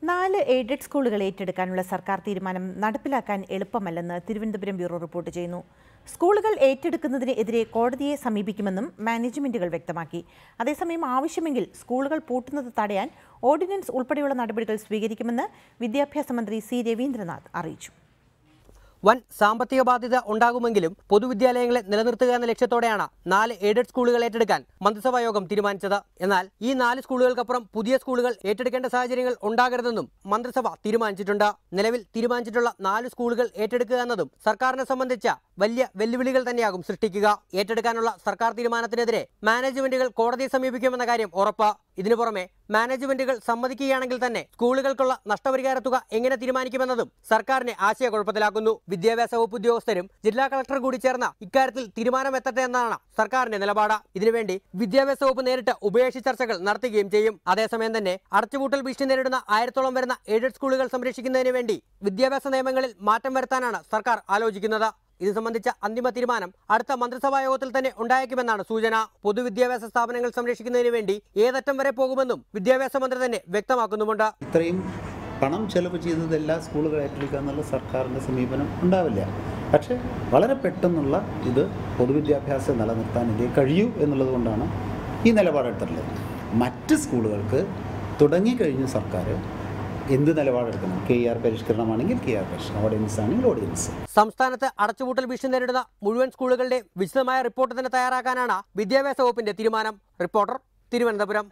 നാല് എയ്ഡഡ് സ്കൂളുകൾ ഏറ്റെടുക്കാനുള്ള സർക്കാർ തീരുമാനം നടപ്പിലാക്കാൻ എളുപ്പമല്ലെന്ന് തിരുവനന്തപുരം ബ്യൂറോ റിപ്പോർട്ട് ചെയ്യുന്നു സ്കൂളുകൾ ഏറ്റെടുക്കുന്നതിന് എതിരെ കോടതിയെ സമീപിക്കുമെന്നും മാനേജ്മെന്റുകൾ വ്യക്തമാക്കി അതേസമയം ആവശ്യമെങ്കിൽ സ്കൂളുകൾ പൂട്ടുന്നത് തടയാൻ ഓർഡിനൻസ് ഉൾപ്പെടെയുള്ള നടപടികൾ സ്വീകരിക്കുമെന്ന് വിദ്യാഭ്യാസ മന്ത്രി സി രവീന്ദ്രനാഥ് അറിയിച്ചു വൻ സാമ്പത്തിക ബാധ്യത ഉണ്ടാകുമെങ്കിലും പൊതുവിദ്യാലയങ്ങളെ നിലനിർത്തുക എന്ന ലക്ഷ്യത്തോടെയാണ് നാല് എയ്ഡഡ് സ്കൂളുകൾ ഏറ്റെടുക്കാൻ മന്ത്രിസഭാ യോഗം തീരുമാനിച്ചത് എന്നാൽ ഈ നാല് സ്കൂളുകൾക്കപ്പുറം പുതിയ സ്കൂളുകൾ ഏറ്റെടുക്കേണ്ട സാഹചര്യങ്ങൾ ഉണ്ടാകരുതെന്നും മന്ത്രിസഭ തീരുമാനിച്ചിട്ടുണ്ട് നിലവിൽ തീരുമാനിച്ചിട്ടുള്ള നാല് സ്കൂളുകൾ ഏറ്റെടുക്കുക എന്നതും സർക്കാരിനെ സംബന്ധിച്ച വലിയ വെല്ലുവിളികൾ തന്നെയാകും സൃഷ്ടിക്കുക ഏറ്റെടുക്കാനുള്ള സർക്കാർ തീരുമാനത്തിനെതിരെ മാനേജ്മെന്റുകൾ കോടതിയെ സമീപിക്കുമെന്ന കാര്യം ഉറപ്പ് ഇതിനു പുറമെ മാനേജ്മെന്റുകൾ സമ്മതിക്കുകയാണെങ്കിൽ തന്നെ സ്കൂളുകൾക്കുള്ള നഷ്ടപരിഹാര തുക എങ്ങനെ തീരുമാനിക്കുമെന്നതും സർക്കാരിനെ ആശയക്കുഴപ്പത്തിലാക്കുന്നു വിദ്യാഭ്യാസ വകുപ്പ് ഉദ്യോഗസ്ഥരും ജില്ലാ കളക്ടർ കൂടി ചേർന്ന ഇക്കാര്യത്തിൽ തീരുമാനമെത്തട്ടെ എന്നാണ് സർക്കാരിന്റെ നിലപാട് ഇതിനുവേണ്ടി വിദ്യാഭ്യാസ വകുപ്പ് നേരിട്ട് ഉഭയകക്ഷി ചർച്ചകൾ നടത്തുകയും ചെയ്യും അതേസമയം തന്നെ അടച്ചുപൂട്ടൽ ഭീഷണി നേരിടുന്ന ആയിരത്തോളം വരുന്ന എയ്ഡഡ് സ്കൂളുകൾ സംരക്ഷിക്കുന്നതിന് വേണ്ടി വിദ്യാഭ്യാസ നിയമങ്ങളിൽ മാറ്റം വരുത്താനാണ് സർക്കാർ ആലോചിക്കുന്നത് ഇത് സംബന്ധിച്ച അന്തിമ തീരുമാനം അടുത്ത മന്ത്രിസഭാ യോഗത്തിൽ തന്നെ ഉണ്ടായേക്കുമെന്നാണ് സൂചന പൊതുവിദ്യാഭ്യാസ സ്ഥാപനങ്ങൾ സംരക്ഷിക്കുന്നതിന് വേണ്ടി ഏതറ്റം വരെ പോകുമെന്നും വിദ്യാഭ്യാസ മന്ത്രി തന്നെ വ്യക്തമാക്കുന്നുമുണ്ട് ഇത്രയും പണം ചെലവ് ചെയ്തത് എല്ലാ സ്കൂളുകൾ ഏറ്റെടുക്കുക എന്നുള്ള സർക്കാരിൻ്റെ സമീപനം ഉണ്ടാവില്ല പക്ഷേ വളരെ പെട്ടെന്നുള്ള ഇത് പൊതുവിദ്യാഭ്യാസം നിലനിർത്താൻ ഇതേ കഴിയൂ എന്നുള്ളത് കൊണ്ടാണ് ഈ നിലപാടെടുത്തിട്ടുള്ളത് മറ്റ് സ്കൂളുകൾക്ക് തുടങ്ങിക്കഴിഞ്ഞ സർക്കാർ എന്ത് നിലപാടെടുക്കണം കെ ആർ പരിഷ്കരണമാണെങ്കിൽ കെ ആർ പരിഷ്കരണം ഓഡിയൻസ് ആണെങ്കിൽ ഓഡിയൻസ് സംസ്ഥാനത്ത് അടച്ചുപൂട്ടൽ ഭീഷണി നേരിടുന്ന മുഴുവൻ സ്കൂളുകളുടെ വിശദമായ റിപ്പോർട്ട് തന്നെ തയ്യാറാക്കാനാണ് വിദ്യാഭ്യാസ വകുപ്പിന്റെ തീരുമാനം റിപ്പോർട്ടർ തിരുവനന്തപുരം